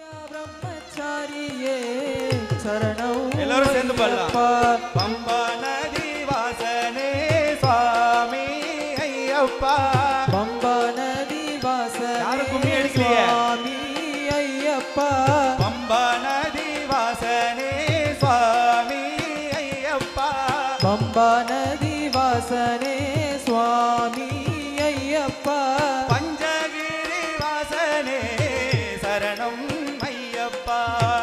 பிரம்மச்சாரியே சரணம் எல்லாரும் சேர்ந்து பாடலாம். ஐயப்பா. பம்பா நதி வாசனே சுவாமி ஐயப்பா பம்பா நதி வாசனே யாரும் கும்மி அடிக்கலையே. சுவாமி ஐயப்பா பம்பா நதி வாசனே சுவாமி ஐயப்பா பம்பா நதி வாசனே சுவாமி ஐயப்பா பஞ்சகிரி வாசனே சரணம் ஐயப்பா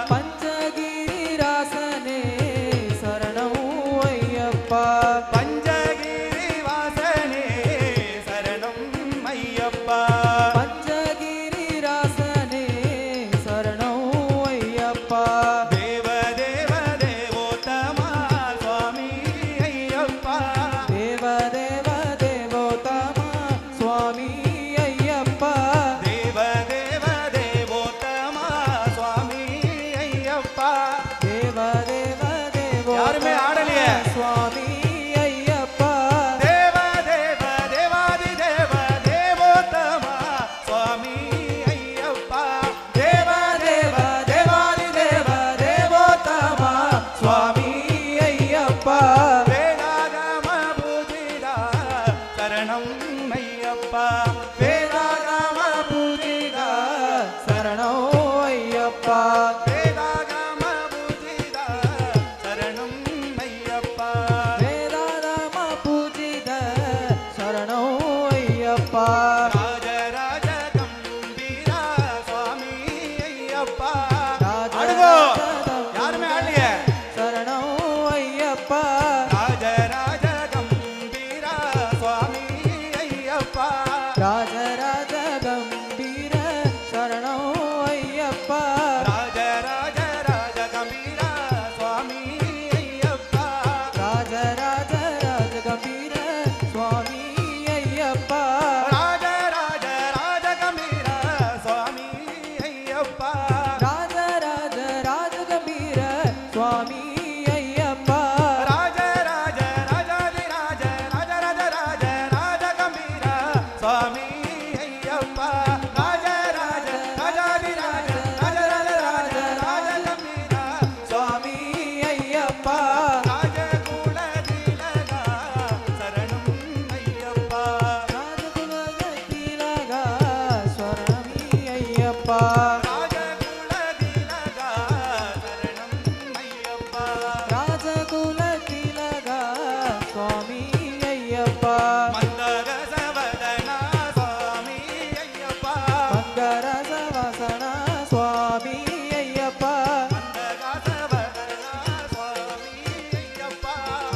பஞ்சகிரி ராசனே சரணம் ஐயப்பா பஞ்சகிரி வாசனே சரணம் ஐயப்பா பஞ்சகிரி ராசனே சரணம் ஐயப்பா தேவ தேவ தேவோத்தமா சுவாமி ஐயப்பா தேவ தேவ தேவோத்தமா சுவாமி ஐயப்பா தேவ தேவ தேவோத்தமா சுவாமி ஐயப்பா தேவ தேவ தேவோ யாருமே ஆடலையே. சுவாமி ஐயப்பா தேவ தேவ தேவாதி தேவ தேவோத்தமா சுவாமி ஐயப்பா தேவ தேவ தேவாதி தேவ தேவோத்தமா சுவாமி ஐயப்பா வேதாகம பூஜிதா சரணம் ஐயப்பா வேதாகம பூஜிதா சரணம் ஐயப்பா வேதாகம பூஜிதா சரணம் ஐயப்பா வேதாராம பூஜித சரணம் ஐயப்பா ராஜராஜ கம்பீரா சுவாமி ஐயப்பா ராஜ அடுங்கோ ராஜ யாருமே ஆடலையே சரணம் ஐயப்பா ராஜராஜ கம்பீரா சுவாமி ஐயப்பா ராஜராஜ கம்பீர சரணம் ஐயப்பா ராஜராஜ ராஜ கம்பீரா சுவாமி ஐயப்பா ராஜராஜ ராஜ கம்பீர சுவாமி ஐயப்பா ராஜராஜ ராஜ கம்பீரா சுவாமி ஐயப்பா ராஜராஜ ராஜ கம்பீர சுவாமி ஐயப்பா ராஜராஜ ராஜாதி ராஜ ராஜராஜ ராஜ ராஜ கம்பீரா சுவாமி ஐயப்பா ராஜராஜ ராஜாதி ராஜ ராஜராஜ ராஜ ராஜ கம்பீரா சுவாமி ஐயப்பா ராஜகுல திலகா சரணம் ஐயப்பா ராஜகுலகத்திலகா ஸ்வரணமி ஐயப்பா ராஜகுல திலகா சரணம் ஐயப்பா ராஜகுலத்திலகா சுவாமி ஐயப்பா மந்தரசவதனா சுவாமி ஐயப்பா மங்கரசவசன சுவாமி ஐயப்பா மந்தரசவதனா சுவாமி ஐயப்பா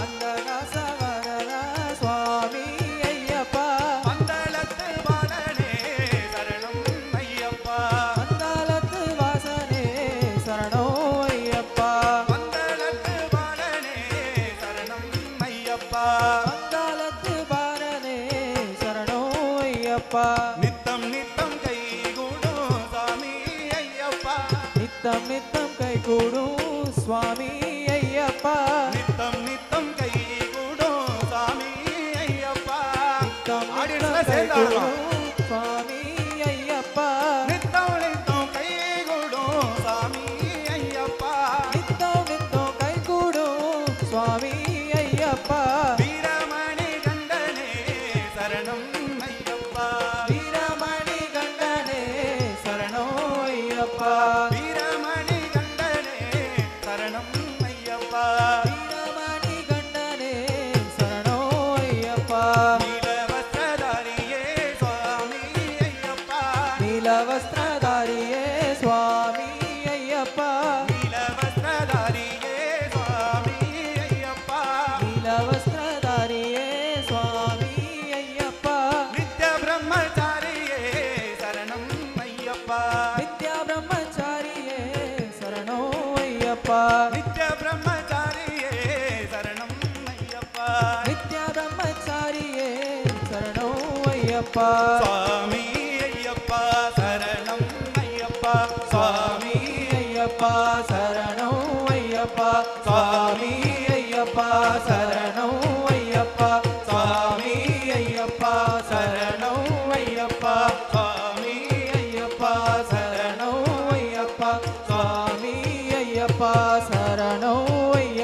மந்தரசவரன சுவாமி ஐயப்பா மண்டலத்து பாடனே சரணம் ஐயப்பா மந்தாலத்து வாசனே சரணோ ஐயப்பா மண்டலத்து பாடனே சரணம் ஐயப்பா மந்தாலத்து பாரனே சரணோ ஐயப்பா நித்தம் நித்தம் கை கூடும் சாமி ஐயப்பா நித்தம் நித்தம் கை கூடும் சுவாமி ஐயப்பா நித்தம் நித்தம் கை கூடும் சாமி ஐயப்பா நித்தம் ஆடியன்ஸ்ல நித்தம் கை சேர்ந்து ஆடலாம். கூடும் சுவாமி ஐயப்பா நித்தம் நித்தம் கை கூடும் சாமி ஐயப்பா நித்தம் நித்தம் கை கூடும் சுவாமி ஐயப்பா வீரமணி கண்டனே சரணம் ஐயப்பா வீரமணி கண்டனே சரணோ ஐயப்பா வீரமணி கண்டனே சரணம் ஐயப்பா வீரமணி கண்டனே சரணோ ஐயப்பா நீலவஸ்திரதாரியே சுவாமி ஐயப்பா நீலவஸ்திரதாரியே சுவாமி ஐயப்பா நீலவஸ்திரதாரியே சுவாமி ஐயப்பா நீலவஸ்திரதாரியே சுவாமி ஐயப்பா நித்ய பிரம்மச்சாரியே சரணம் ஐயப்பா நித்யா பிரம்மச்சாரியே சரணோ ஐயப்பா நித்ய பிரம்மச்சாரியே சரணம் ஐயப்பா நித்யா பிரம்மச்சாரியே சரணோ ஐயப்பா சுவாமி ஐயப்பா சரணம் ஐயப்பா சுவாமி ஐயப்பா சரணோ ஐயப்பா சுவாமி ஐயப்பா சரணோ ஐயப்பா சுவாமி ஐயப்பா சரணோ ஐயப்பா சுவாமி ஐயப்பா சரணோ ஐயப்பா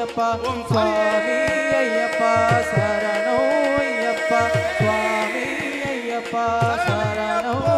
ஐயப்பா சுவாமி ஐயப்பா சரணம் ஐயப்பா சுவாமி ஐயப்பா சரணம்